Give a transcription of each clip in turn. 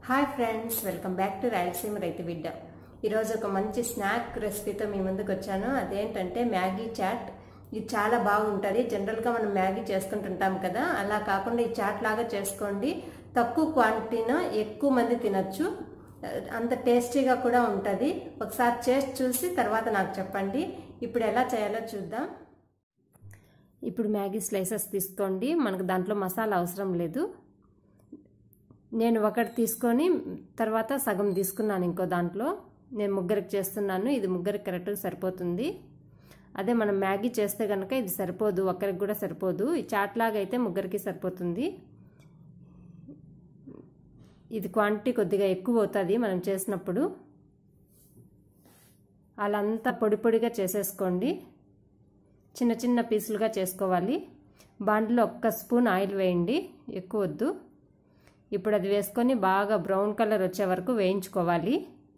hi friends welcome back to Rayalaseema రైతు బిడ్డ ఈరోజు ఒక మంచి స్నాక్ రెసిపీతో మీ ముందుకు వచ్చాను అదేంటంటే మ్యాగీ చాట్ ఇది చాలా బాగుంటుంది జనరల్గా మనం మ్యాగీ చేసుకుంటుంటాం కదా అలా కాకుండా ఈ చాట్ లాగా చేసుకోండి తక్కువ క్వాంటిటీలో ఎక్కువ మంది తినచ్చు అంత టేస్టీగా కూడా ఉంటుంది ఒకసారి చేసి చూసి తర్వాత నాకు చెప్పండి ఇప్పుడు ఎలా చేయాలో చూద్దాం ఇప్పుడు మ్యాగీ స్లైసెస్ తీసుకోండి మనకు దాంట్లో మసాలా అవసరం లేదు నేను ఒకటి తీసుకొని తర్వాత సగం తీసుకున్నాను ఇంకో దాంట్లో నేను ముగ్గురికి చేస్తున్నాను ఇది ముగ్గురికి కరెక్ట్గా సరిపోతుంది అదే మనం మ్యాగీ చేస్తే కనుక ఇది సరిపోదు ఒకరికి కూడా సరిపోదు ఈ చాట్ లాగా అయితే ముగ్గురికి సరిపోతుంది ఇది క్వాంటిటీ కొద్దిగా ఎక్కువ అవుతుంది మనం చేసినప్పుడు అలంతా పొడి పొడిగా చేసేసుకోండి చిన్న చిన్న పీసులుగా చేసుకోవాలి బాండ్లో ఒక్క స్పూన్ ఆయిల్ వేయండి ఎక్కువ వద్దు ఇప్పుడు అది వేసుకొని బాగా బ్రౌన్ కలర్ వచ్చే వరకు వేయించుకోవాలి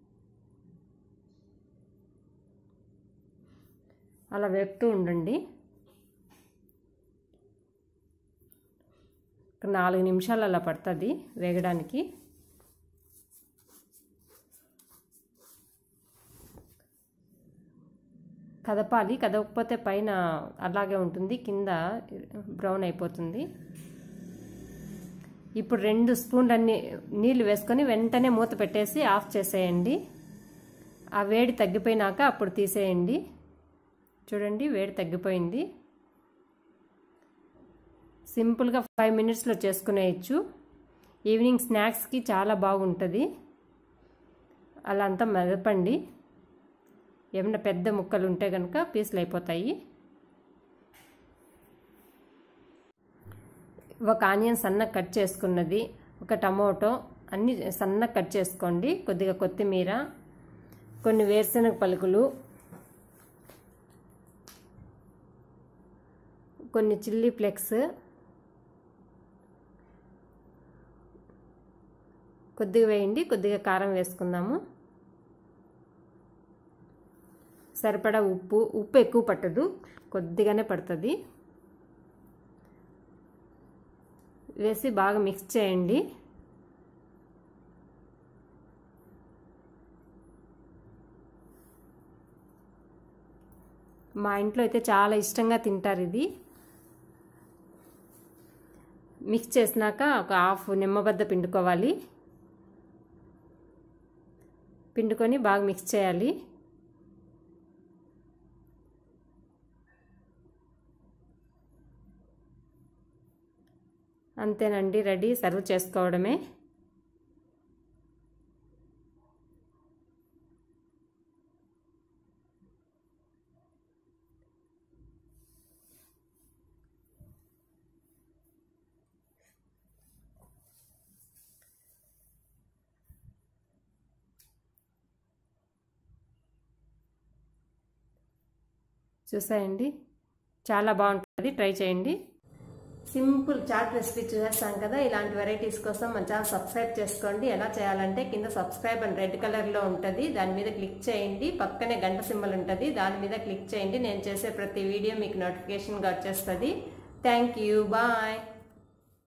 అలా వేపుతూ ఉండండి నాలుగు నిమిషాలు అలా పడుతుంది వేగడానికి కదపాలి కదపకపోతే పైన అలాగే ఉంటుంది కింద బ్రౌన్ అయిపోతుంది ఇప్పుడు రెండు స్పూన్లు అన్ని నీళ్ళు వేసుకొని వెంటనే మూత పెట్టేసి ఆఫ్ చేసేయండి ఆ వేడి తగ్గిపోయినాక అప్పుడు తీసేయండి చూడండి వేడి తగ్గిపోయింది సింపుల్గా ఫైవ్ మినిట్స్లో చేసుకునేయచ్చు ఈవినింగ్ స్నాక్స్కి చాలా బాగుంటుంది అలా అంతా మెదపండి ఏమైనా పెద్ద ముక్కలు ఉంటే కనుక పీసులు అయిపోతాయి ఒక ఆనియన్ సన్నగా కట్ చేసుకున్నది ఒక టమోటో అన్ని సన్నగా కట్ చేసుకోండి కొద్దిగా కొత్తిమీర కొన్ని వేరుశనగ పలుకులు కొన్ని చిల్లీ ఫ్లెక్స్ కొద్దిగా వేయండి కొద్దిగా కారం వేసుకుందాము సరిపడా ఉప్పు ఉప్పు ఎక్కువ పట్టదు కొద్దిగానే పడుతుంది వేసి బాగా మిక్స్ చేయండి మా ఇంట్లో అయితే చాలా ఇష్టంగా తింటారు ఇది మిక్స్ చేసినాక ఒక హాఫ్ నిమ్మబద్ద పిండుకోవాలి పిండుకొని బాగా మిక్స్ చేయాలి అంతేనండి రెడీ సర్వ్ చేసుకోవడమే చూసాయండి చాలా బాగుంటుంది ట్రై చేయండి సింపుల్ చాట్ రెసిపీ చూసేస్తాం కదా ఇలాంటి వెరైటీస్ కోసం మన ఛానల్ సబ్స్క్రైబ్ చేసుకోండి ఎలా చేయాలంటే కింద సబ్స్క్రైబ్ అని రెడ్ కలర్లో ఉంటుంది దాని మీద క్లిక్ చేయండి పక్కనే గంట సింబల్ ఉంటుంది దాని మీద క్లిక్ చేయండి నేను చేసే ప్రతి వీడియో మీకు నోటిఫికేషన్గా వచ్చేస్తుంది థ్యాంక్ యూ బాయ్